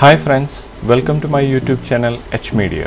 Hi friends, welcome to my YouTube channel H Media.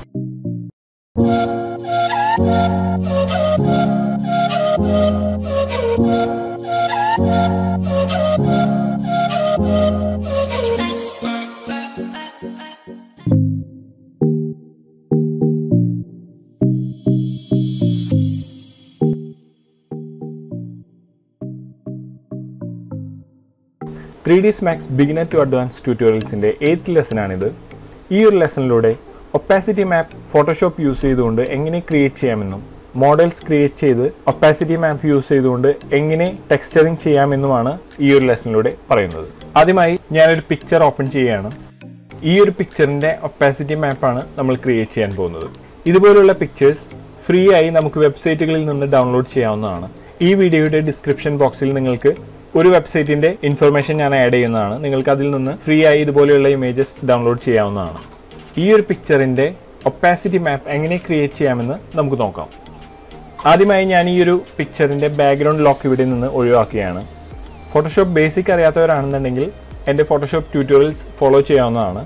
Three D max beginner to advance ട്യൂട്ടോറിയൽസിൻ്റെ eighth ലെസനാണിത് ഈ ഒരു ലെസണിലൂടെ opacity map Photoshop use ചെയ്തുകൊണ്ട് എങ്ങനെ ക്രിയേറ്റ് ചെയ്യാമെന്നും മോഡൽസ് ക്രിയേറ്റ് ചെയ്ത് ഒപ്പാസിറ്റി മാപ്പ് യൂസ് ചെയ്തുകൊണ്ട് എങ്ങനെ ടെക്സ്ചറിങ് ചെയ്യാമെന്നുമാണ് ഈ ഒരു ലെസണിലൂടെ പറയുന്നത് ആദ്യമായി ഞാനൊരു പിക്ചർ ഓപ്പൺ ചെയ്യുകയാണ് ഈ ഒരു പിക്ചറിൻ്റെ ഒപ്പാസിറ്റി മാപ്പാണ് നമ്മൾ ക്രിയേറ്റ് ചെയ്യാൻ പോകുന്നത് ഇതുപോലുള്ള പിക്ചേഴ്സ് ഫ്രീ ആയി നമുക്ക് വെബ്സൈറ്റുകളിൽ നിന്ന് ഡൗൺലോഡ് ചെയ്യാവുന്നതാണ് ഈ വീഡിയോയുടെ ഡിസ്ക്രിപ്ഷൻ ബോക്സിൽ നിങ്ങൾക്ക് ഒരു വെബ്സൈറ്റിന്റെ ഇൻഫർമേഷൻ ഞാൻ ആഡ് ചെയ്യുന്നതാണ് നിങ്ങൾക്ക് അതിൽ നിന്ന് ഫ്രീ ആയി ഇതുപോലെയുള്ള ഇമേജസ് ഡൗൺലോഡ് ചെയ്യാവുന്നതാണ് ഈ ഒരു പിക്ചറിന്റെ ഒപ്പാസിറ്റി മാപ്പ് എങ്ങനെ ക്രിയേറ്റ് ചെയ്യാമെന്ന് നമുക്ക് നോക്കാം ആദ്യമായി ഞാൻ ഈ ഒരു പിക്ചറിന്റെ ബാക്ക്ഗ്രൗണ്ട് ലോക്ക് ഇവിടെ നിന്ന് ഒഴിവാക്കുകയാണ് ഫോട്ടോഷോപ്പ് ബേസിക് അറിയാത്തവരാണെന്നുണ്ടെങ്കിൽ എൻ്റെ ഫോട്ടോഷോപ്പ് ട്യൂട്ടോറിയൽസ് ഫോളോ ചെയ്യാവുന്നതാണ്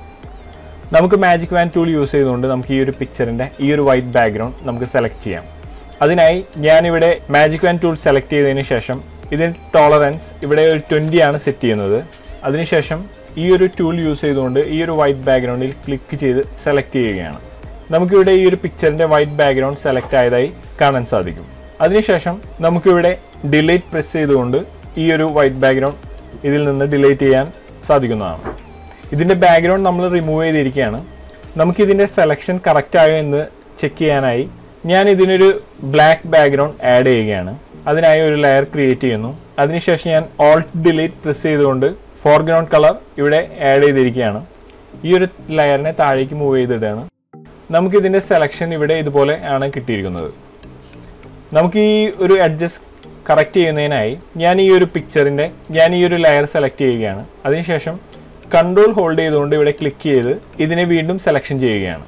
നമുക്ക് മാജിക് വാൻ ടൂൾ യൂസ് ചെയ്തുകൊണ്ട് നമുക്ക് ഈ ഒരു പിക്ചറിൻ്റെ ഈ ഒരു വൈറ്റ് ബാക്ക്ഗ്രൗണ്ട് നമുക്ക് സെലക്ട് ചെയ്യാം അതിനായി ഞാനിവിടെ മാജിക് വാൻ ടൂൾ സെലക്ട് ചെയ്തതിന് ശേഷം ഇതിൻ്റെ ടോളറൻസ് ഇവിടെ ഒരു ട്വൻറ്റി ആണ് സെറ്റ് ചെയ്യുന്നത് അതിനുശേഷം ഈ ഒരു ടൂൾ യൂസ് ചെയ്തുകൊണ്ട് ഈ ഒരു വൈറ്റ് ബാക്ക്ഗ്രൗണ്ടിൽ ക്ലിക്ക് ചെയ്ത് സെലക്ട് ചെയ്യുകയാണ് നമുക്കിവിടെ ഈ ഒരു പിക്ചറിൻ്റെ വൈറ്റ് ബാക്ക്ഗ്രൗണ്ട് സെലക്ട് ആയതായി കാണാൻ സാധിക്കും അതിനുശേഷം നമുക്കിവിടെ ഡിലീറ്റ് പ്രസ് ചെയ്തുകൊണ്ട് ഈ ഒരു വൈറ്റ് ബാക്ക്ഗ്രൗണ്ട് ഇതിൽ നിന്ന് ഡിലീറ്റ് ചെയ്യാൻ സാധിക്കുന്നതാണ് ഇതിൻ്റെ ബാക്ക്ഗ്രൗണ്ട് നമ്മൾ റിമൂവ് ചെയ്തിരിക്കുകയാണ് നമുക്കിതിൻ്റെ സെലക്ഷൻ കറക്റ്റ് ആയോ എന്ന് ചെക്ക് ചെയ്യാനായി ഞാൻ ഇതിനൊരു ബ്ലാക്ക് ബാക്ക്ഗ്രൗണ്ട് ആഡ് ചെയ്യുകയാണ് അതിനായി ഒരു ലെയർ ക്രിയേറ്റ് ചെയ്യുന്നു അതിനുശേഷം ഞാൻ ഓൾട്ട് ഡിലീറ്റ് പ്രസ് ചെയ്തുകൊണ്ട് ഫോർഗ്രൗണ്ട് കളർ ഇവിടെ ആഡ് ചെയ്തിരിക്കുകയാണ് ഈ ഒരു ലെയറിനെ താഴേക്ക് മൂവ് ചെയ്തിടുകയാണ് നമുക്കിതിൻ്റെ സെലക്ഷൻ ഇവിടെ ഇതുപോലെ ആണ് കിട്ടിയിരിക്കുന്നത് നമുക്ക് ഈ ഒരു അഡ്ജസ്റ്റ് കറക്റ്റ് ചെയ്യുന്നതിനായി ഞാൻ ഈ ഒരു പിക്ചറിൻ്റെ ഞാൻ ഈ ഒരു ലെയർ സെലക്ട് ചെയ്യുകയാണ് അതിനുശേഷം കൺട്രോൾ ഹോൾഡ് ചെയ്തുകൊണ്ട് ഇവിടെ ക്ലിക്ക് ചെയ്ത് ഇതിനെ വീണ്ടും സെലക്ഷൻ ചെയ്യുകയാണ്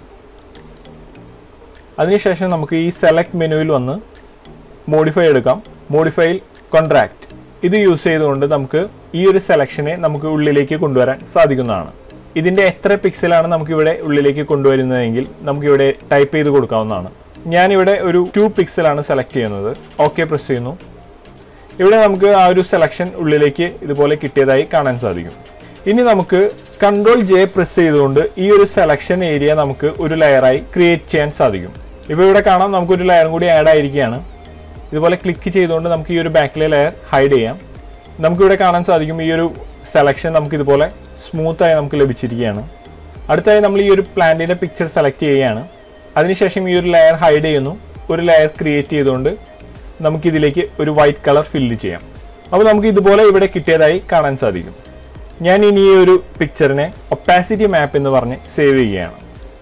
അതിനുശേഷം നമുക്ക് ഈ സെലക്ട് മെനുവിൽ വന്ന് മോഡിഫൈ എടുക്കാം മോഡിഫൈയിൽ കോൺട്രാക്ട് ഇത് യൂസ് ചെയ്തുകൊണ്ട് നമുക്ക് ഈ ഒരു സെലക്ഷനെ നമുക്ക് ഉള്ളിലേക്ക് കൊണ്ടുവരാൻ സാധിക്കുന്നതാണ് ഇതിൻ്റെ എത്ര പിക്സലാണ് നമുക്കിവിടെ ഉള്ളിലേക്ക് കൊണ്ടുവരുന്നതെങ്കിൽ നമുക്കിവിടെ ടൈപ്പ് ചെയ്ത് കൊടുക്കാവുന്നതാണ് ഞാനിവിടെ ഒരു ടു പിക്സലാണ് സെലക്ട് ചെയ്യുന്നത് ഓക്കെ പ്രസ് ചെയ്യുന്നു ഇവിടെ നമുക്ക് ആ ഒരു സെലക്ഷൻ ഉള്ളിലേക്ക് ഇതുപോലെ കിട്ടിയതായി കാണാൻ സാധിക്കും ഇനി നമുക്ക് കൺട്രോൾ ജെ പ്രസ് ചെയ്തുകൊണ്ട് ഈ ഒരു സെലക്ഷൻ ഏരിയ നമുക്ക് ഒരു ലെയറായി ക്രിയേറ്റ് ചെയ്യാൻ സാധിക്കും ഇപ്പോൾ ഇവിടെ കാണാം നമുക്കൊരു ലെയറും കൂടി ആഡ് ആയിരിക്കുകയാണ് ഇതുപോലെ ക്ലിക്ക് ചെയ്തുകൊണ്ട് നമുക്ക് ഈ ഒരു ബാക്കിലെ ലെയർ ഹൈഡ് ചെയ്യാം നമുക്കിവിടെ കാണാൻ സാധിക്കും ഈ ഒരു സെലക്ഷൻ നമുക്ക് ഇതുപോലെ സ്മൂത്തായി നമുക്ക് ലഭിച്ചിരിക്കുകയാണ് അടുത്തായി നമ്മൾ ഈ ഒരു പ്ലാന്റിൻ്റെ പിക്ചർ സെലക്ട് ചെയ്യുകയാണ് അതിനുശേഷം ഈ ഒരു ലെയർ ഹൈഡ് ചെയ്യുന്നു ഒരു ലെയർ ക്രിയേറ്റ് ചെയ്തുകൊണ്ട് നമുക്കിതിലേക്ക് ഒരു വൈറ്റ് കളർ ഫില്ല് ചെയ്യാം അപ്പോൾ നമുക്ക് ഇതുപോലെ ഇവിടെ കിട്ടിയതായി കാണാൻ സാധിക്കും ഞാൻ ഇനി ഈ ഒരു പിക്ചറിനെ ഒപ്പാസിറ്റി മാപ്പ് എന്ന് പറഞ്ഞ് സേവ് ചെയ്യുകയാണ്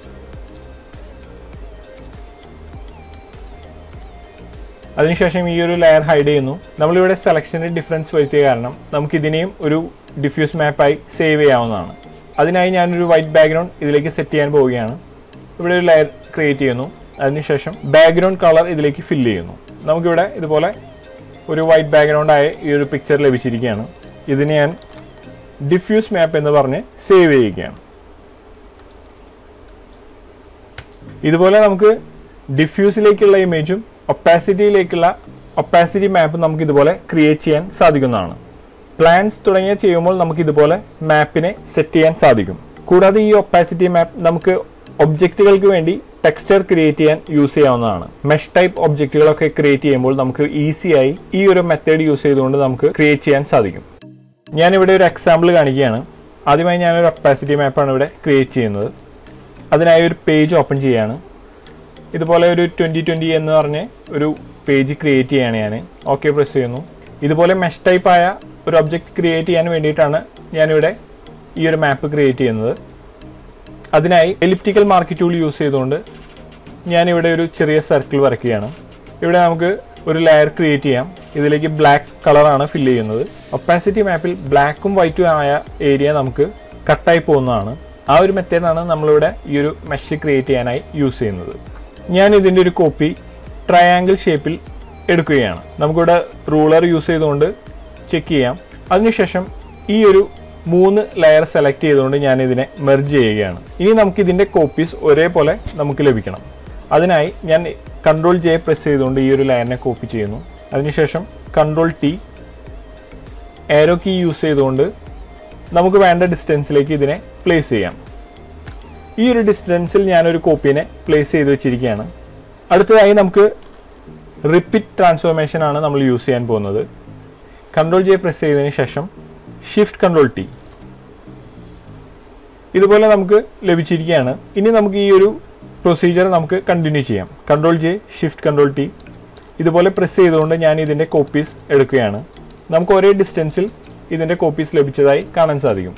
അതിനുശേഷം ഈ ഒരു ലെയർ ഹൈഡ് ചെയ്യുന്നു നമ്മളിവിടെ സെലക്ഷൻ്റെ ഡിഫറൻസ് വരുത്തിയ കാരണം നമുക്ക് ഇതിനെയും ഒരു ഡിഫ്യൂസ് മാപ്പായി സേവ് ചെയ്യാവുന്നതാണ് അതിനായി ഞാനൊരു വൈറ്റ് ബാക്ക്ഗ്രൗണ്ട് ഇതിലേക്ക് സെറ്റ് ചെയ്യാൻ പോവുകയാണ് ഇവിടെ ഒരു ലെയർ ക്രിയേറ്റ് ചെയ്യുന്നു അതിനുശേഷം ബാക്ക്ഗ്രൗണ്ട് കളർ ഇതിലേക്ക് ഫില്ല് ചെയ്യുന്നു നമുക്കിവിടെ ഇതുപോലെ ഒരു വൈറ്റ് ബാക്ക്ഗ്രൗണ്ട് ആയ ഈ ഒരു പിക്ചർ ലഭിച്ചിരിക്കുകയാണ് ഇതിനെ ഞാൻ ഡിഫ്യൂസ് മാപ്പ് എന്ന് പറഞ്ഞ് സേവ് ചെയ്യുകയാണ് ഇതുപോലെ നമുക്ക് ഡിഫ്യൂസിലേക്കുള്ള ഇമേജും ഒപ്പാസിറ്റിയിലേക്കുള്ള ഒപ്പാസിറ്റി മാപ്പ് നമുക്ക് ഇതുപോലെ ക്രിയേറ്റ് ചെയ്യാൻ സാധിക്കുന്നതാണ് പ്ലാൻസ് തുടങ്ങിയ ചെയ്യുമ്പോൾ നമുക്ക് ഇതുപോലെ മാപ്പിനെ സെറ്റ് ചെയ്യാൻ സാധിക്കും കൂടാതെ ഈ ഒപ്പാസിറ്റി മാപ്പ് നമുക്ക് ഒബ്ജക്റ്റുകൾക്ക് വേണ്ടി ടെക്സ്ചർ ക്രിയേറ്റ് ചെയ്യാൻ യൂസ് ചെയ്യാവുന്നതാണ് മെഷ് ടൈപ്പ് ഒബ്ജക്റ്റുകളൊക്കെ ക്രിയേറ്റ് ചെയ്യുമ്പോൾ നമുക്ക് ഈസിയായി ഈ ഒരു മെത്തേഡ് യൂസ് ചെയ്തുകൊണ്ട് നമുക്ക് ക്രിയേറ്റ് ചെയ്യാൻ സാധിക്കും ഞാനിവിടെ ഒരു എക്സാമ്പിൾ കാണിക്കുകയാണ് ആദ്യമായി ഞാനൊരു ഒപ്പാസിറ്റി മാപ്പാണ് ഇവിടെ ക്രിയേറ്റ് ചെയ്യുന്നത് അതിനായി ഒരു പേജ് ഓപ്പൺ ചെയ്യുകയാണ് ഇതുപോലെ ഒരു ട്വൻറ്റി ട്വൻറ്റി എന്ന് പറഞ്ഞ് ഒരു പേജ് ക്രിയേറ്റ് ചെയ്യാണ് ഞാൻ ഓക്കെ പ്രസ് ചെയ്യുന്നു ഇതുപോലെ മെഷ് ടൈപ്പ് ആയ ഒരു ഒബ്ജക്റ്റ് ക്രിയേറ്റ് ചെയ്യാൻ വേണ്ടിയിട്ടാണ് ഞാനിവിടെ ഈ ഒരു മാപ്പ് ക്രിയേറ്റ് ചെയ്യുന്നത് അതിനായി എലിപ്റ്റിക്കൽ മാർക്ക് ടൂൾ യൂസ് ചെയ്തുകൊണ്ട് ഞാനിവിടെ ഒരു ചെറിയ സർക്കിൾ വരയ്ക്കുകയാണ് ഇവിടെ നമുക്ക് ഒരു ലെയർ ക്രിയേറ്റ് ചെയ്യാം ഇതിലേക്ക് ബ്ലാക്ക് കളറാണ് ഫില്ല് ചെയ്യുന്നത് ഒപ്പാസിറ്റി മാപ്പിൽ ബ്ലാക്കും വൈറ്റും ആയ ഏരിയ നമുക്ക് കട്ടായി പോകുന്നതാണ് ആ ഒരു മെത്തേഡാണ് നമ്മളിവിടെ ഈ ഒരു മെഷ് ക്രിയേറ്റ് ചെയ്യാനായി യൂസ് ചെയ്യുന്നത് ഞാൻ ഇതിൻ്റെ ഒരു കോപ്പി ട്രയാങ്കിൾ ഷേപ്പിൽ എടുക്കുകയാണ് നമുക്കിവിടെ റൂളർ യൂസ് ചെയ്തുകൊണ്ട് ചെക്ക് ചെയ്യാം അതിനുശേഷം ഈ ഒരു മൂന്ന് ലെയർ സെലക്ട് ചെയ്തുകൊണ്ട് ഞാൻ ഇതിനെ മെർജ് ചെയ്യുകയാണ് ഇനി നമുക്ക് ഇതിൻ്റെ കോപ്പീസ് ഒരേപോലെ നമുക്ക് ലഭിക്കണം അതിനായി ഞാൻ കൺട്രോൾ ജെ പ്രസ് ചെയ്തുകൊണ്ട് ഈ ഒരു ലെയറിനെ കോപ്പി ചെയ്യുന്നു അതിനുശേഷം control T arrow key use ചെയ്തുകൊണ്ട് നമുക്ക് വേണ്ട ഡിസ്റ്റൻസിലേക്ക് ഇതിനെ പ്ലേസ് ചെയ്യാം ഈ ഒരു ഡിസ്റ്റൻസിൽ ഞാനൊരു കോപ്പീനെ പ്ലേസ് ചെയ്ത് വെച്ചിരിക്കുകയാണ് അടുത്തതായി നമുക്ക് റിപ്പീറ്റ് ട്രാൻസ്ഫോർമേഷൻ ആണ് നമ്മൾ യൂസ് ചെയ്യാൻ പോകുന്നത് കൺട്രോൾ ജെ പ്രസ് ചെയ്തതിന് ശേഷം ഷിഫ്റ്റ് കൺട്രോൾ ടി ഇതുപോലെ നമുക്ക് ലഭിച്ചിരിക്കുകയാണ് ഇനി നമുക്ക് ഈ ഒരു പ്രൊസീജിയർ നമുക്ക് കണ്ടിന്യൂ ചെയ്യാം control J shift control T ഇതുപോലെ പ്രസ് ചെയ്തുകൊണ്ട് ഞാൻ ഇതിൻ്റെ കോപ്പീസ് എടുക്കുകയാണ് നമുക്ക് ഒരേ ഡിസ്റ്റൻസിൽ ഇതിൻ്റെ കോപ്പീസ് ലഭിച്ചതായി കാണാൻ സാധിക്കും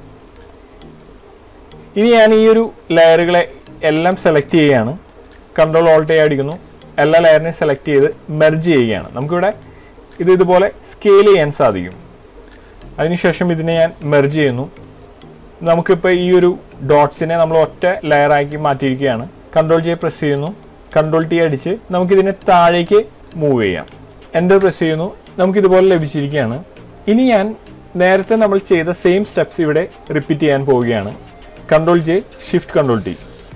ഇനി ഞാൻ ഈ ഒരു ലെയറുകളെ എല്ലാം സെലക്ട് ചെയ്യുകയാണ് കൺട്രോൾ ഓൾട്ട് അടിക്കുന്നു എല്ലാ ലെയറിനെയും സെലക്ട് ചെയ്ത് മെർജ് ചെയ്യുകയാണ് നമുക്കിവിടെ ഇത് ഇതുപോലെ സ്കെയിൽ ചെയ്യാൻ സാധിക്കും അതിനുശേഷം ഇതിനെ ഞാൻ മെർജ് ചെയ്യുന്നു നമുക്കിപ്പോൾ ഈ ഒരു ഡോട്ട്സിനെ നമ്മൾ ഒറ്റ ലെയറാക്കി മാറ്റിയിരിക്കുകയാണ് കൺട്രോൾ ജെ പ്രസ് ചെയ്യുന്നു കൺട്രോൾ ടി അടിച്ച് നമുക്കിതിനെ താഴേക്ക് മൂവ് ചെയ്യാം എൻ്റർ പ്രസ് ചെയ്യുന്നു നമുക്കിതുപോലെ ലഭിച്ചിരിക്കുകയാണ് ഇനി ഞാൻ നേരത്തെ നമ്മൾ ചെയ്ത സെയിം സ്റ്റെപ്സ് ഇവിടെ റിപ്പീറ്റ് ചെയ്യാൻ പോവുകയാണ് control J shift control T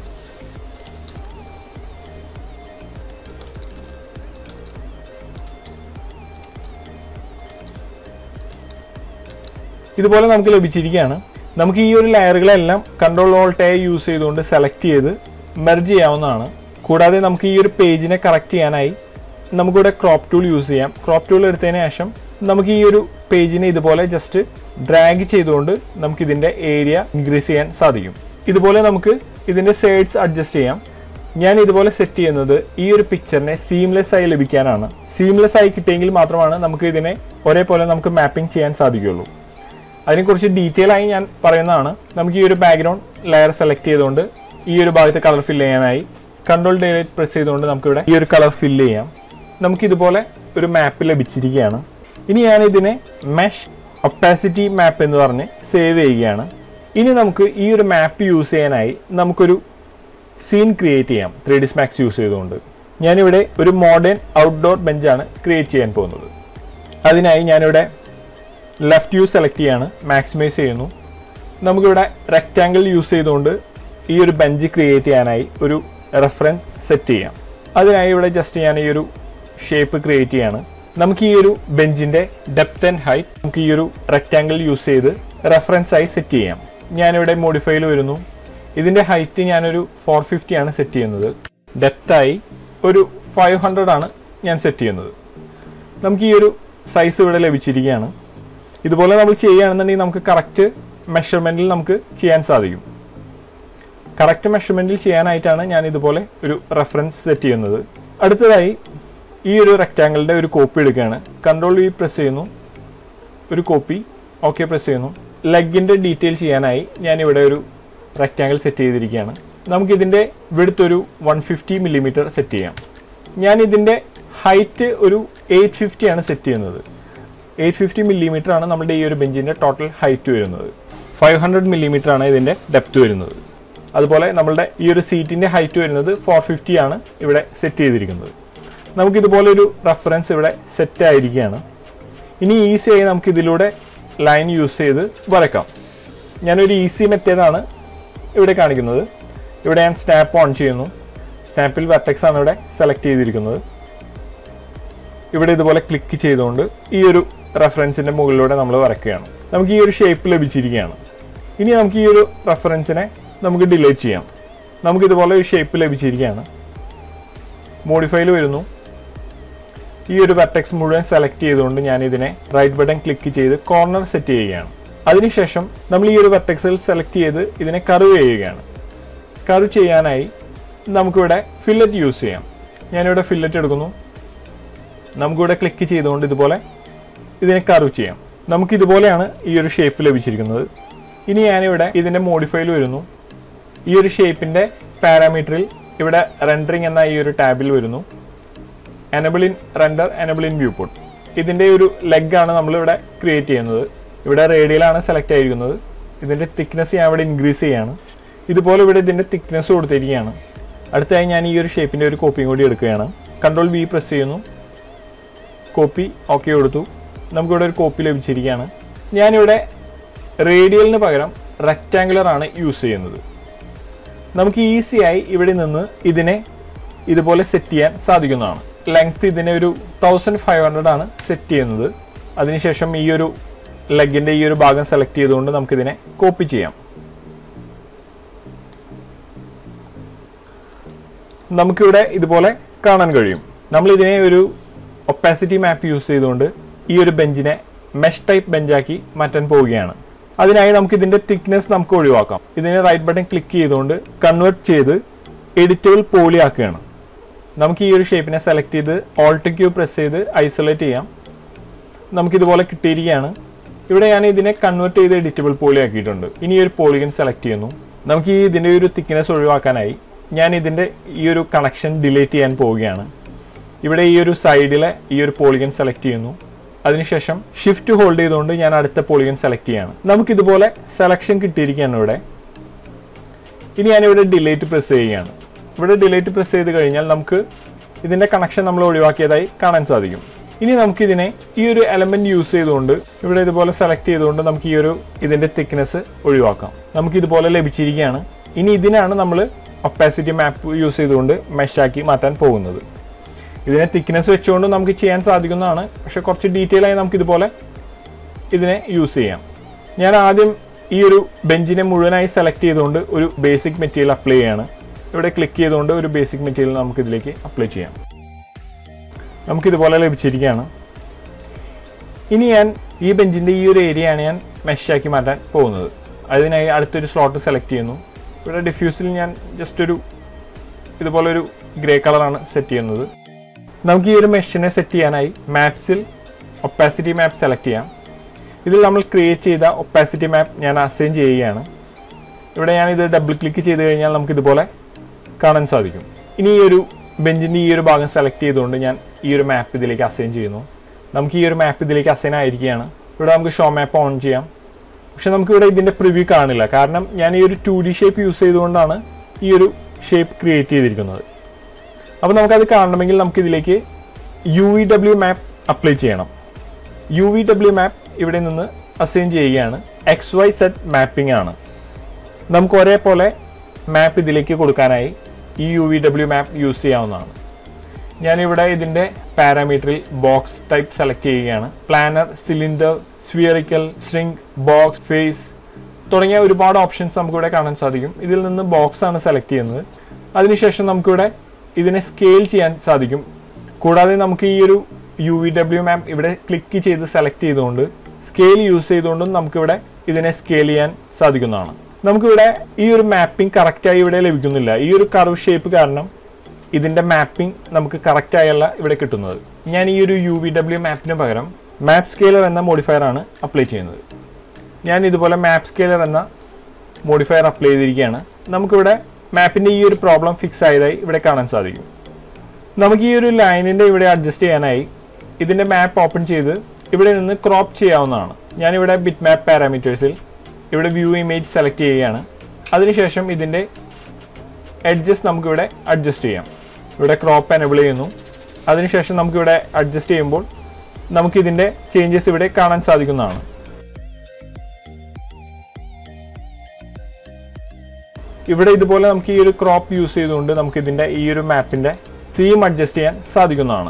ഇതുപോലെ നമുക്ക് ലഭിച്ചിരിക്കുകയാണ് നമുക്ക് ഈ ഒരു ലെയറുകളെല്ലാം കൺട്രോൾ ഓൾട്ട് യൂസ് ചെയ്തുകൊണ്ട് സെലക്ട് ചെയ്ത് മെർജ് ചെയ്യാവുന്നതാണ് കൂടാതെ നമുക്ക് ഈ ഒരു പേജിനെ കറക്റ്റ് ചെയ്യാനായി നമുക്കിവിടെ ക്രോപ്പ് ടൂൾ യൂസ് ചെയ്യാം ക്രോപ്പ് ടൂൾ എടുത്തതിന് ശേഷം നമുക്ക് ഈ ഒരു പേജിനെ ഇതുപോലെ ജസ്റ്റ് ഡ്രാഗ് ചെയ്തുകൊണ്ട് നമുക്ക് ഇതിൻ്റെ ഏരിയ ഇൻക്രീസ് ചെയ്യാൻ സാധിക്കും ഇതുപോലെ നമുക്ക് ഇതിൻ്റെ സൈഡ്സ് അഡ്ജസ്റ്റ് ചെയ്യാം ഞാൻ ഇതുപോലെ സെറ്റ് ചെയ്യുന്നത് ഈ ഒരു പിക്ചറിനെ സീംലെസ് ആയി ലഭിക്കാനാണ് സീംലെസ് ആയി കിട്ടിയെങ്കിൽ മാത്രമാണ് നമുക്ക് ഇതിനെ ഒരേപോലെ നമുക്ക് മാപ്പിംഗ് ചെയ്യാൻ സാധിക്കുകയുള്ളൂ അതിനെക്കുറിച്ച് ഡീറ്റെയിൽ ആയി ഞാൻ പറയുന്നതാണ് നമുക്ക് ഈ ഒരു ബാക്ക്ഗ്രൗണ്ട് ലെയർ സെലക്ട് ചെയ്തുകൊണ്ട് ഈ ഒരു ഭാഗത്ത് കളർ ഫില്ല് ചെയ്യാനായി കൺട്രോൾ ഡിലൈറ്റ് പ്രസ് ചെയ്തുകൊണ്ട് നമുക്കിവിടെ ഈ ഒരു കളർ ഫില്ല് ചെയ്യാം നമുക്കിതുപോലെ ഒരു മാപ്പ് ലഭിച്ചിരിക്കുകയാണ് ഇനി ഞാൻ ഇതിനെ മെഷ് ഒപ്പാസിറ്റി മാപ്പ് എന്ന് പറഞ്ഞ് സേവ് ചെയ്യുകയാണ് ഇനി നമുക്ക് ഈ ഒരു മാപ്പ് യൂസ് ചെയ്യാനായി നമുക്കൊരു സീൻ ക്രിയേറ്റ് ചെയ്യാം ത്രീ ഡി സ്മാക്സ് യൂസ് ചെയ്തുകൊണ്ട് ഞാനിവിടെ ഒരു മോഡേൺ ഔട്ട്ഡോർ ബെഞ്ചാണ് ക്രിയേറ്റ് ചെയ്യാൻ പോകുന്നത് അതിനായി ഞാനിവിടെ ലെഫ്റ്റ് യൂ സെലക്ട് ചെയ്യാണ് മാക്സിമൈസ് ചെയ്യുന്നു നമുക്കിവിടെ റെക്റ്റാങ്കിൾ യൂസ് ചെയ്തുകൊണ്ട് ഈ ഒരു ബെഞ്ച് ക്രിയേറ്റ് ചെയ്യാനായി ഒരു റെഫറൻസ് സെറ്റ് ചെയ്യാം അതിനായി ഇവിടെ ജസ്റ്റ് ഞാൻ ഈ ഒരു ഷേപ്പ് ക്രിയേറ്റ് ചെയ്യാണ് നമുക്ക് ഈ ഒരു ബെഞ്ചിൻ്റെ ഡെപ്ത് ആൻഡ് ഹൈറ്റ് നമുക്ക് ഈ ഒരു റെക്റ്റാങ്കിൾ യൂസ് ചെയ്ത് റെഫറൻസ് ആയി സെറ്റ് ചെയ്യാം ഞാനിവിടെ മോഡിഫൈയിൽ വരുന്നു ഇതിൻ്റെ ഹൈറ്റ് ഞാനൊരു ഫോർ ഫിഫ്റ്റി ആണ് സെറ്റ് ചെയ്യുന്നത് ഡെപ്തായി ഒരു ഫൈവ് ഹൺഡ്രഡ് ആണ് ഞാൻ സെറ്റ് ചെയ്യുന്നത് നമുക്ക് ഈ ഒരു സൈസ് ഇവിടെ ലഭിച്ചിരിക്കുകയാണ് ഇതുപോലെ നമ്മൾ ചെയ്യുകയാണെന്നുണ്ടെങ്കിൽ നമുക്ക് കറക്റ്റ് മെഷർമെൻറ്റിൽ നമുക്ക് ചെയ്യാൻ സാധിക്കും കറക്റ്റ് മെഷർമെൻറ്റിൽ ചെയ്യാനായിട്ടാണ് ഞാൻ ഇതുപോലെ ഒരു റെഫറൻസ് സെറ്റ് ചെയ്യുന്നത് അടുത്തതായി ഈ ഒരു റെക്റ്റാങ്കിളിൻ്റെ ഒരു കോപ്പി എടുക്കുകയാണ് കൺട്രോൾ വി പ്രസ് ചെയ്യുന്നു ഒരു കോപ്പി ഓക്കെ പ്രസ് ചെയ്യുന്നു ലെഗിൻ്റെ ഡീറ്റെയിൽ ചെയ്യാനായി ഞാനിവിടെ ഒരു റെക്റ്റാങ്കിൾ സെറ്റ് ചെയ്തിരിക്കുകയാണ് നമുക്കിതിൻ്റെ വിടുത്ത് ഒരു വൺ ഫിഫ്റ്റി മില്ലിമീറ്റർ സെറ്റ് ചെയ്യാം ഞാൻ ഇതിൻ്റെ ഹൈറ്റ് ഒരു എയ്റ്റ് ഫിഫ്റ്റി ആണ് സെറ്റ് ചെയ്യുന്നത് എയ്റ്റ് ഫിഫ്റ്റി മില്ലിമീറ്റർ ആണ് നമ്മുടെ ഈ ഒരു ബെഞ്ചിൻ്റെ ടോട്ടൽ ഹൈറ്റ് വരുന്നത് ഫൈവ് ഹൺഡ്രഡ് മില്ലിമീറ്റർ ആണ് ഇതിൻ്റെ ഡെപ്ത് വരുന്നത് അതുപോലെ നമ്മളുടെ ഈ ഒരു സീറ്റിൻ്റെ ഹൈറ്റ് വരുന്നത് ഫോർ ഫിഫ്റ്റി ആണ് ഇവിടെ സെറ്റ് ചെയ്തിരിക്കുന്നത് നമുക്കിതുപോലെ ഒരു റെഫറൻസ് ഇവിടെ സെറ്റ് ആയിരിക്കുകയാണ് ഇനി ഈസി ആയി നമുക്ക് ഇതിലൂടെ ലൈൻ യൂസ് ചെയ്ത് വരക്കാം ഞാനൊരു ഈസി മെത്തേഡാണ് ഇവിടെ കാണിക്കുന്നത് ഇവിടെ ഞാൻ സ്നാപ്പ് ഓൺ ചെയ്യുന്നു സ്നാപ്പിൽ വെർട്ടെക്സ് ആണ് ഇവിടെ സെലക്ട് ചെയ്തിരിക്കുന്നത് ഇവിടെ ഇതുപോലെ ക്ലിക്ക് ചെയ്തുകൊണ്ട് ഈ ഒരു റെഫറൻസിൻ്റെ മുകളിലൂടെ നമ്മൾ വരയ്ക്കുകയാണ് നമുക്ക് ഈ ഒരു ഷേപ്പ് ലഭിച്ചിരിക്കുകയാണ് ഇനി നമുക്ക് ഈ ഒരു റെഫറൻസിനെ നമുക്ക് ഡിലീറ്റ് ചെയ്യാം നമുക്ക് ഇതുപോലെ ഒരു ഷേപ്പ് ലഭിച്ചിരിക്കുകയാണ് മോഡിഫൈയിൽ വരുന്നു ഈ ഒരു വെർട്ടെക്സ് മുഴുവൻ സെലക്ട് ചെയ്തുകൊണ്ട് ഞാൻ ഇതിനെ റൈറ്റ് ബട്ടൺ ക്ലിക്ക് ചെയ്ത് കോർണർ സെറ്റ് ചെയ്യുകയാണ് അതിനുശേഷം നമ്മൾ ഈ ഒരു വെർട്ടെക്സിൽ സെലക്ട് ചെയ്ത് ഇതിനെ കർവ് ചെയ്യുകയാണ് കർവ് ചെയ്യാനായി നമുക്കിവിടെ ഫില്ലറ്റ് യൂസ് ചെയ്യാം ഞാനിവിടെ ഫില്ലറ്റ് എടുക്കുന്നു നമുക്കിവിടെ ക്ലിക്ക് ചെയ്തുകൊണ്ട് ഇതുപോലെ ഇതിനെ കർവ് ചെയ്യാം നമുക്ക് ഇതുപോലെയാണ് ഈ ഒരു ഷേപ്പ് ലഭിച്ചിരിക്കുന്നത് ഇനി ഞാനിവിടെ ഇതിൻ്റെ മോഡിഫൈയിൽ വരുന്നു ഈ ഒരു ഷേപ്പിൻ്റെ പാരാമീറ്ററിൽ ഇവിടെ റെൻഡറിങ് എന്ന ഈ ഒരു ടാബിൽ വരുന്നു enable in render enable in viewport ഇതിൻ്റെ ഒരു ലെഗാണ് നമ്മളിവിടെ ക്രിയേറ്റ് ചെയ്യുന്നത് ഇവിടെ റേഡിയലാണ് സെലക്ട് ആയിരിക്കുന്നത് ഇതിൻ്റെ തിക്നെസ് ഞാൻ ഇവിടെ ഇൻക്രീസ് ചെയ്യാണ് ഇതുപോലെ ഇവിടെ ഇതിൻ്റെ തിക്നെസ് കൊടുത്തിരിക്കുകയാണ് അടുത്തായി ഞാൻ ഈ ഒരു ഷേപ്പിൻ്റെ ഒരു കോപ്പിയും കൂടി എടുക്കുകയാണ് കൺട്രോൾ വി പ്രസ് ചെയ്യുന്നു കോപ്പി ഓക്കെ കൊടുത്തു നമുക്കിവിടെ ഒരു കോപ്പി ലഭിച്ചിരിക്കുകയാണ് ഞാനിവിടെ റേഡിയലിന് പകരം റെക്റ്റാങ്കുലർ ആണ് യൂസ് ചെയ്യുന്നത് നമുക്ക് ഈസിയായി ഇവിടെ നിന്ന് ഇതിനെ ഇതുപോലെ സെറ്റ് ചെയ്യാൻ സാധിക്കുന്നതാണ് ലെങ്ത് ഇതിനെ ഒരു തൗസൻഡ് ഫൈവ് ഹൺഡ്രഡ് ആണ് സെറ്റ് ചെയ്യുന്നത് അതിനുശേഷം ഈ ഒരു ലെഗിൻ്റെ ഈ ഒരു ഭാഗം സെലക്ട് ചെയ്തുകൊണ്ട് നമുക്കിതിനെ കോപ്പി ചെയ്യാം നമുക്കിവിടെ ഇതുപോലെ കാണാൻ കഴിയും നമ്മൾ ഇതിനെ ഒരു ഒപ്പാസിറ്റി മാപ്പ് യൂസ് ചെയ്തുകൊണ്ട് ഈ ഒരു ബെഞ്ചിനെ മെഷ് ടൈപ്പ് ബെഞ്ചാക്കി മാറ്റാൻ പോവുകയാണ് അതിനായി നമുക്ക് ഇതിന്റെ തിക്നെസ് നമുക്ക് ഒഴിവാക്കാം ഇതിനെ റൈറ്റ് ബട്ടൺ ക്ലിക്ക് ചെയ്തുകൊണ്ട് കൺവേർട്ട് ചെയ്ത് എഡിറ്റബിൾ പോളി ആക്കുകയാണ് നമുക്ക് ഈ ഒരു ഷേപ്പിനെ സെലക്ട് ചെയ്ത് ഓൾട്ട് ക്യൂ പ്രസ് ചെയ്ത് ഐസൊലേറ്റ് ചെയ്യാം നമുക്കിതുപോലെ കിട്ടിയിരിക്കുകയാണ് ഇവിടെ ഞാൻ ഇതിനെ കൺവേർട്ട് ചെയ്ത് എഡിറ്റബിൾ പോളി ആക്കിയിട്ടുണ്ട് ഇനി ഈ ഒരു പോളിഗൺ സെലക്ട് ചെയ്യുന്നു നമുക്ക് ഈ ഇതിൻ്റെ ഒരു തിക്നെസ് ഒഴിവാക്കാനായി ഞാൻ ഇതിൻ്റെ ഈ ഒരു കണക്ഷൻ ഡിലീറ്റ് ചെയ്യാൻ പോവുകയാണ് ഇവിടെ ഈ ഒരു സൈഡിലെ ഈ ഒരു പോളിഗൺ സെലക്ട് ചെയ്യുന്നു അതിനുശേഷം ഷിഫ്റ്റ് ഹോൾഡ് ചെയ്തുകൊണ്ട് ഞാൻ അടുത്ത പോളിഗൺ സെലക്ട് ചെയ്യാണ് നമുക്കിതുപോലെ സെലക്ഷൻ കിട്ടിയിരിക്കുകയാണ് ഇവിടെ ഇനി ഞാനിവിടെ ഡിലേറ്റ് പ്രസ് ചെയ്യുകയാണ് ഇവിടെ ഡിലേറ്റ് പ്രസ് ചെയ്ത് കഴിഞ്ഞാൽ നമുക്ക് ഇതിൻ്റെ കണക്ഷൻ നമ്മൾ ഒഴിവാക്കിയതായി കാണാൻ സാധിക്കും ഇനി നമുക്കിതിനെ ഈ ഒരു എലമെന്റ് യൂസ് ചെയ്തുകൊണ്ട് ഇവിടെ ഇതുപോലെ സെലക്ട് ചെയ്തുകൊണ്ട് നമുക്ക് ഈ ഒരു ഇതിൻ്റെ തിക്നെസ് ഒഴിവാക്കാം നമുക്ക് ഇതുപോലെ ലഭിച്ചിരിക്കുകയാണ് ഇനി ഇതിനാണ് നമ്മൾ ഒപ്പാസിറ്റി മാപ്പ് യൂസ് ചെയ്തുകൊണ്ട് മെഷാക്കി മാറ്റാൻ പോകുന്നത് ഇതിനെ തിക്നെസ് വെച്ചുകൊണ്ട് നമുക്ക് ചെയ്യാൻ സാധിക്കുന്നതാണ് പക്ഷെ കുറച്ച് ഡീറ്റെയിൽ ആയി നമുക്ക് ഇതുപോലെ ഇതിനെ യൂസ് ചെയ്യാം ഞാൻ ആദ്യം ഈ ഒരു ബെഞ്ചിനെ മുഴുവനായി സെലക്ട് ചെയ്തുകൊണ്ട് ഒരു ബേസിക് മെറ്റീരിയൽ അപ്ലൈ ചെയ്യാണ് ഇവിടെ ക്ലിക്ക് ചെയ്തുകൊണ്ട് ഒരു ബേസിക് മെറ്റീരിയൽ നമുക്ക് ഇതിലേക്ക് അപ്ലൈ ചെയ്യാം നമുക്കിതുപോലെ ലഭിച്ചിരിക്കുകയാണ് ഇനി ഞാൻ ഈ ബെഞ്ചിൻ്റെ ഈ ഒരു ഏരിയയാണ് ഞാൻ മെഷാക്കി മാറ്റാൻ പോകുന്നത് അതിനായി അടുത്തൊരു സ്ലോട്ട് സെലക്ട് ചെയ്യുന്നു ഇവിടെ ഡിഫ്യൂസിൽ ഞാൻ ജസ്റ്റ് ഒരു ഇതുപോലെ ഒരു ഗ്രേ കളറാണ് സെറ്റ് ചെയ്യുന്നത് നമുക്ക് ഈ ഒരു മെഷിനെ സെറ്റ് ചെയ്യാനായി മാപ്സിൽ ഒപ്പാസിറ്റി മാപ്പ് സെലക്ട് ചെയ്യാം ഇതിൽ നമ്മൾ ക്രിയേറ്റ് ചെയ്ത ഒപ്പാസിറ്റി മാപ്പ് ഞാൻ അസൈൻ ചെയ്യുകയാണ് ഇവിടെ ഞാൻ ഇത് ഡബിൾ ക്ലിക്ക് ചെയ്ത് കഴിഞ്ഞാൽ നമുക്ക് ഇതുപോലെ കാണാൻ സാധിക്കും ഇനി ഈ ഒരു ബെഞ്ചിൻ്റെ ഈ ഒരു ഭാഗം സെലക്ട് ചെയ്തുകൊണ്ട് ഞാൻ ഈ ഒരു മാപ്പ് ഇതിലേക്ക് അസൈൻ ചെയ്യുന്നു നമുക്ക് ഈ ഒരു മാപ്പ് ഇതിലേക്ക് അസൈൻ ആയിരിക്കുകയാണ് ഇവിടെ നമുക്ക് ഷോ മാപ്പ് ഓൺ ചെയ്യാം പക്ഷെ നമുക്ക് ഇവിടെ ഇതിൻ്റെ പ്രിവ്യൂ കാണില്ല കാരണം ഞാൻ ഈ ഒരു ടു ഡി ഷേപ്പ് യൂസ് ചെയ്തുകൊണ്ടാണ് ഈ ഒരു ഷേപ്പ് ക്രിയേറ്റ് ചെയ്തിരിക്കുന്നത് അപ്പോൾ നമുക്കത് കാണണമെങ്കിൽ നമുക്ക് ഇതിലേക്ക് U V W map apply ചെയ്യണം യു വി ഡബ്ല്യു മാപ്പ് ഇവിടെ നിന്ന് അസൈൻ ചെയ്യുകയാണ് എക്സ് വൈ സെറ്റ് മാപ്പിംഗ് ആണ് നമുക്ക് ഒരേപോലെ മാപ്പ് ഇതിലേക്ക് കൊടുക്കാനായി ഈ U V W map use ചെയ്യാവുന്നതാണ് ഞാനിവിടെ ഇതിൻ്റെ പാരാമീറ്ററിൽ ബോക്സ് ടൈപ്പ് സെലക്ട് ചെയ്യുകയാണ് planar cylinder spherical string box face തുടങ്ങിയ ഒരുപാട് ഓപ്ഷൻസ് നമുക്കിവിടെ കാണാൻ സാധിക്കും ഇതിൽ നിന്ന് ബോക്സ് ആണ് സെലക്ട് ചെയ്യുന്നത് അതിനുശേഷം നമുക്കിവിടെ ഇതിനെ സ്കെയിൽ ചെയ്യാൻ സാധിക്കും കൂടാതെ നമുക്ക് ഈ ഒരു യു വി ഡബ്ല്യു മാപ്പ് ഇവിടെ ക്ലിക്ക് ചെയ്ത് സെലക്ട് ചെയ്തുകൊണ്ട് സ്കെയിൽ യൂസ് ചെയ്തുകൊണ്ടും നമുക്കിവിടെ ഇതിനെ സ്കെയിൽ ചെയ്യാൻ സാധിക്കുന്നതാണ് നമുക്കിവിടെ ഈ ഒരു മാപ്പിംഗ് കറക്റ്റായി ഇവിടെ ലഭിക്കുന്നില്ല ഈ ഒരു കർവ് ഷേപ്പ് കാരണം ഇതിൻ്റെ മാപ്പിംഗ് നമുക്ക് കറക്റ്റായല്ല ഇവിടെ കിട്ടുന്നത് ഞാൻ ഈ ഒരു യു വി ഡബ്ല്യു മാപ്പിന് പകരം മാപ്പ് സ്കെയിലർ എന്ന മോഡിഫയർ ആണ് അപ്ലൈ ചെയ്യുന്നത് ഞാൻ ഇതുപോലെ മാപ്പ് സ്കെയിലർ എന്ന മോഡിഫയർ അപ്ലൈ ചെയ്തിരിക്കുകയാണ് നമുക്കിവിടെ മാപ്പിൻ്റെ ഈ ഒരു പ്രോബ്ലം ഫിക്സ് ആയതായി ഇവിടെ കാണാൻ സാധിക്കും നമുക്ക് ഈ ഒരു ലൈനിൻ്റെ ഇവിടെ അഡ്ജസ്റ്റ് ചെയ്യാനായി ഇതിൻ്റെ മാപ്പ് ഓപ്പൺ ചെയ്ത് ഇവിടെ നിന്ന് ക്രോപ്പ് ചെയ്യാവുന്നതാണ് ഞാനിവിടെ ബിറ്റ് മാപ്പ് പാരാമീറ്റേഴ്സിൽ ഇവിടെ വ്യൂ ഇമേജ് സെലക്ട് ചെയ്യുകയാണ് അതിനുശേഷം ഇതിൻ്റെ എഡ്ജസ് നമുക്കിവിടെ അഡ്ജസ്റ്റ് ചെയ്യാം ഇവിടെ ക്രോപ്പ് എനബിൾ ചെയ്യുന്നു അതിനുശേഷം നമുക്കിവിടെ അഡ്ജസ്റ്റ് ചെയ്യുമ്പോൾ നമുക്കിതിൻ്റെ ചേഞ്ചസ് ഇവിടെ കാണാൻ സാധിക്കുന്നതാണ് ഇവിടെ ഇതുപോലെ നമുക്ക് ഈ ഒരു ക്രോപ്പ് യൂസ് ചെയ്തുകൊണ്ട് നമുക്ക് ഇതിൻ്റെ ഈ ഒരു മാപ്പിൻ്റെ തീം അഡ്ജസ്റ്റ് ചെയ്യാൻ സാധിക്കുന്നതാണ്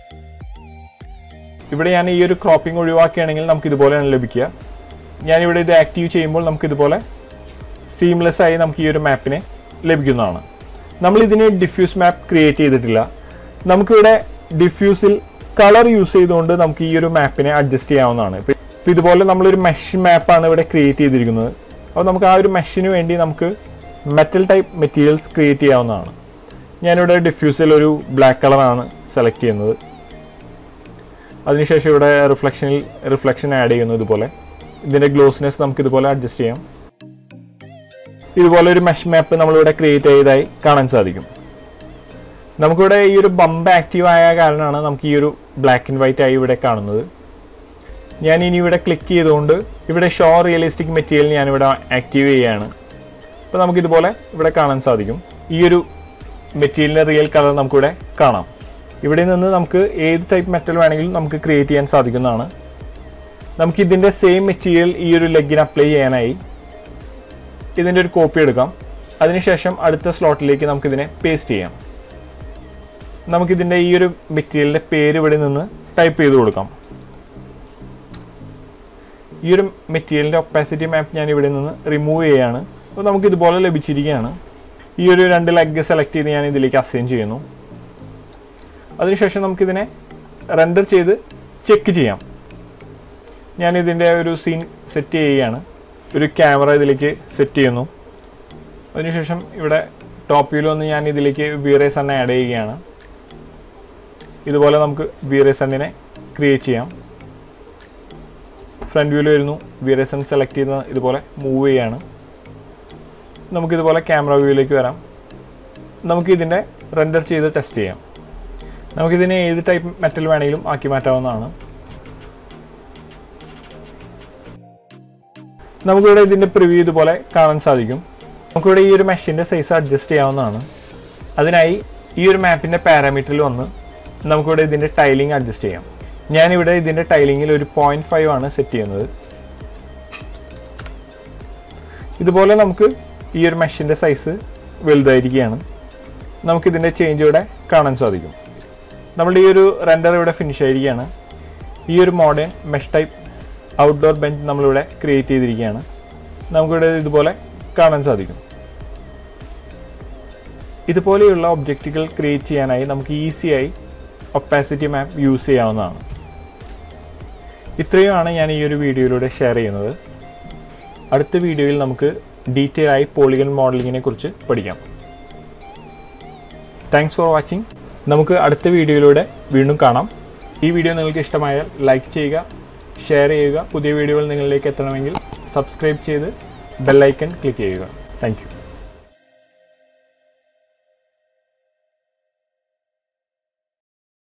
ഇവിടെ ഞാൻ ഈ ഒരു ക്രോപ്പിംഗ് ഒഴിവാക്കുകയാണെങ്കിൽ നമുക്ക് ഇതുപോലെയാണ് ലഭിക്കുക ഞാനിവിടെ ഇത് ആക്റ്റീവ് ചെയ്യുമ്പോൾ നമുക്ക് ഇതുപോലെ സീംലെസ് ആയി നമുക്ക് ഈ ഒരു മാപ്പിനെ ലഭിക്കുന്നതാണ് നമ്മൾ ഇതിന് ഡിഫ്യൂസ് മാപ്പ് ക്രിയേറ്റ് ചെയ്തിട്ടില്ല നമുക്കിവിടെ ഡിഫ്യൂസിൽ കളർ യൂസ് ചെയ്തുകൊണ്ട് നമുക്ക് ഈ ഒരു മാപ്പിനെ അഡ്ജസ്റ്റ് ചെയ്യാവുന്നതാണ് ഇപ്പം ഇപ്പം ഇതുപോലെ നമ്മളൊരു മെഷ് മാപ്പാണ് ഇവിടെ ക്രിയേറ്റ് ചെയ്തിരിക്കുന്നത് അപ്പോൾ നമുക്ക് ആ ഒരു മെഷിന് വേണ്ടി നമുക്ക് മെറ്റൽ ടൈപ്പ് മെറ്റീരിയൽസ് ക്രിയേറ്റ് ചെയ്യാവുന്നതാണ് ഞാനിവിടെ ഡിഫ്യൂസിൽ ഒരു ബ്ലാക്ക് കളറാണ് സെലക്ട് ചെയ്യുന്നത് അതിനുശേഷം ഇവിടെ റിഫ്ലക്ഷനിൽ റിഫ്ലക്ഷൻ ആഡ് ചെയ്യുന്നു ഇതുപോലെ ഇതിൻ്റെ ഗ്ലോസ്നെസ് നമുക്ക് ഇതുപോലെ അഡ്ജസ്റ്റ് ചെയ്യാം ഇതുപോലെ ഒരു മെഷ് മാപ്പ് നമ്മളിവിടെ ക്രിയേറ്റ് ചെയ്തതായി കാണാൻ സാധിക്കും നമുക്കിവിടെ ഈ ഒരു ബമ്പ് ആക്റ്റീവ് ആയ കാരണമാണ് നമുക്ക് ഈ ഒരു ബ്ലാക്ക് ആൻഡ് വൈറ്റ് ആയി ഇവിടെ കാണുന്നത് ഞാൻ ഇനി ഇവിടെ ക്ലിക്ക് ചെയ്തുകൊണ്ട് ഇവിടെ ഷോ റിയലിസ്റ്റിക് മെറ്റീരിയൽ ഞാനിവിടെ ആക്റ്റീവ് ചെയ്യുകയാണ് അപ്പോൾ നമുക്കിതുപോലെ ഇവിടെ കാണാൻ സാധിക്കും ഈ ഒരു മെറ്റീരിയലിൻ്റെ റിയൽ കളർ നമുക്കിവിടെ കാണാം ഇവിടെ നിന്ന് നമുക്ക് ഏത് ടൈപ്പ് മെറ്റൽ വേണമെങ്കിലും നമുക്ക് ക്രിയേറ്റ് ചെയ്യാൻ സാധിക്കുന്നതാണ് നമുക്ക് ഇതിൻ്റെ സെയിം മെറ്റീരിയൽ ഈ ഒരു ലെഗിന് അപ്ലൈ ചെയ്യാനായി ഇതിൻ്റെ ഒരു കോപ്പി എടുക്കാം അതിനുശേഷം അടുത്ത സ്ലോട്ടിലേക്ക് നമുക്കിതിനെ പേസ്റ്റ് ചെയ്യാം നമുക്കിതിൻ്റെ ഈ ഒരു മെറ്റീരിയലിൻ്റെ പേര് ഇവിടെ നിന്ന് ടൈപ്പ് ചെയ്ത് കൊടുക്കാം ഈ ഒരു മെറ്റീരിയലിൻ്റെ ഒപ്പാസിറ്റി മാപ്പ് ഞാൻ ഇവിടെ നിന്ന് റിമൂവ് ചെയ്യുകയാണ് അപ്പോൾ നമുക്ക് ഇതുപോലെ ലഭിച്ചിരിക്കുകയാണ് ഈ ഒരു രണ്ട് ലെഗ് സെലക്ട് ചെയ്ത് ഞാൻ ഇതിലേക്ക് അസൈൻ ചെയ്യുന്നു അതിനുശേഷം നമുക്കിതിനെ റെൻഡർ ചെയ്ത് ചെക്ക് ചെയ്യാം ഞാൻ ഇതിൻ്റെ ഒരു സീൻ സെറ്റ് ചെയ്യുകയാണ് ഒരു ക്യാമറ ഇതിലേക്ക് സെറ്റ് ചെയ്യുന്നു അതിനുശേഷം ഇവിടെ ടോപ്പ് വ്യൂവിൽ വന്ന് ഞാൻ ഇതിലേക്ക് വീറേസ് തന്നെ ആഡ് ചെയ്യുകയാണ് ഇതുപോലെ നമുക്ക് വീറേസ് എന്നിനെ ക്രിയേറ്റ് ചെയ്യാം ഫ്രണ്ട് വ്യൂവിൽ വരുന്നു വീറേസൺ സെലക്ട് ചെയ്ത് ഇതുപോലെ മൂവ് ചെയ്യാണ് നമുക്കിതുപോലെ ക്യാമറ വ്യൂവിലേക്ക് വരാം നമുക്ക് ഇതിൻ്റെ റെൻഡർ ചെയ്ത് ടെസ്റ്റ് ചെയ്യാം നമുക്കിതിനെ ഏത് ടൈപ്പ് മെറ്റൽ വേണമെങ്കിലും ആക്കി മാറ്റാവുന്നതാണ് നമുക്കിവിടെ ഇതിൻ്റെ പ്രിവ്യൂ ഇതുപോലെ കാണാൻ സാധിക്കും നമുക്കിവിടെ ഈ ഒരു മെഷീൻ്റെ സൈസ് അഡ്ജസ്റ്റ് ചെയ്യാവുന്നതാണ് അതിനായി ഈ ഒരു മാപ്പിൻ്റെ പാരാമീറ്ററിൽ വന്ന് നമുക്കിവിടെ ഇതിൻ്റെ ടൈലിംഗ് അഡ്ജസ്റ്റ് ചെയ്യാം ഞാനിവിടെ ഇതിൻ്റെ ടൈലിങ്ങിൽ ഒരു പോയിൻറ്റ് ഫൈവ് ആണ് സെറ്റ് ചെയ്യുന്നത് ഇതുപോലെ നമുക്ക് ഈ ഒരു മെഷീൻ്റെ സൈസ് വലുതായിരിക്കുകയാണ് നമുക്കിതിൻ്റെ ചേഞ്ച് ഇവിടെ കാണാൻ സാധിക്കും നമ്മുടെ ഈ ഒരു റെൻഡർ ഇവിടെ ഫിനിഷ് ആയിരിക്കുകയാണ് ഈ ഒരു modern mesh type outdoor bench നമ്മളിവിടെ ക്രിയേറ്റ് ചെയ്തിരിക്കുകയാണ് നമുക്കിവിടെ ഇതുപോലെ കാണാൻ സാധിക്കും ഇതുപോലെയുള്ള ഒബ്ജക്റ്റുകൾ ക്രിയേറ്റ് ചെയ്യാനായി നമുക്ക് ഈസിയായി ഒപ്പാസിറ്റി മാപ്പ് യൂസ് ചെയ്യാവുന്നതാണ് ഇത്രയുമാണ് ഞാൻ ഈ ഒരു വീഡിയോയിലൂടെ ഷെയർ ചെയ്യുന്നത് അടുത്ത വീഡിയോയിൽ നമുക്ക് ഡീറ്റെയിൽ ആയി പോളിഗൺ മോഡലിങ്ങിനെ കുറിച്ച് പഠിക്കാം താങ്ക്സ് ഫോർ വാച്ചിങ് നമുക്ക് അടുത്ത വീഡിയോയിലൂടെ വീണ്ടും കാണാം ഈ വീഡിയോ നിങ്ങൾക്ക് ഇഷ്ടമായാൽ ലൈക്ക് ചെയ്യുക ഷെയർ ചെയ്യുക പുതിയ വീഡിയോകൾ നിങ്ങളിലേക്ക് എത്തണമെങ്കിൽ സബ്സ്ക്രൈബ് ചെയ്ത് ബെല്ലൈക്കൺ ക്ലിക്ക് ചെയ്യുക താങ്ക്